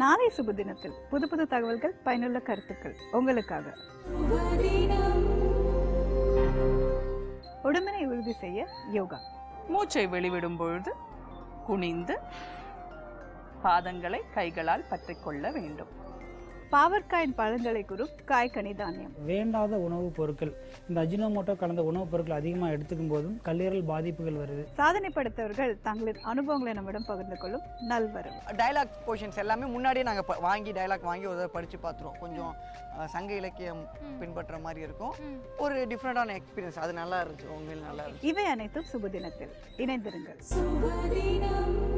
நாளை சுப தினத்தில் புது புது தகவல்கள் பயனுள்ள கருத்துக்கள் உங்களுக்காக உடம்பினை உறுதி செய்ய யோகா மூச்சை வெளிவிடும் பொழுது குனிந்து பாதங்களை கைகளால் பற்றிக்கொள்ள வேண்டும் பாவற்காயின் பழங்களை கூறும் காய்கனி தானியம் வேண்டாத உணவுப் பொருட்கள் இந்த அஜினோமோட்டோ கலந்த உணவுப் பொருட்கள் அதிகமாக எடுத்துக்கும் போதும் கல்லீரல் பாதிப்புகள் வருது சாதனை படைத்தவர்கள் தங்களின் அனுபவங்களை நம்மிடம் பகிர்ந்து கொள்ளும் நல்வரவு டயலாக் போர்ஷன்ஸ் எல்லாமே முன்னாடியே நாங்கள் வாங்கி டயலாக் வாங்கி ஒரு தடவை படித்து பார்த்துருவோம் கொஞ்சம் அஹ், சங்க இலக்கியம் பின்பற்ற மாதிரி இருக்கும் ஒரு டிஃப்ரெண்டான எக்ஸ்பீரியன்ஸ் அது நல்லா இருந்துச்சு உண்மையில் நல்லா இருந்துச்சு இவை அனைத்தும் சுப தினத்தில் இணைந்திருங்கள் சுபதினம்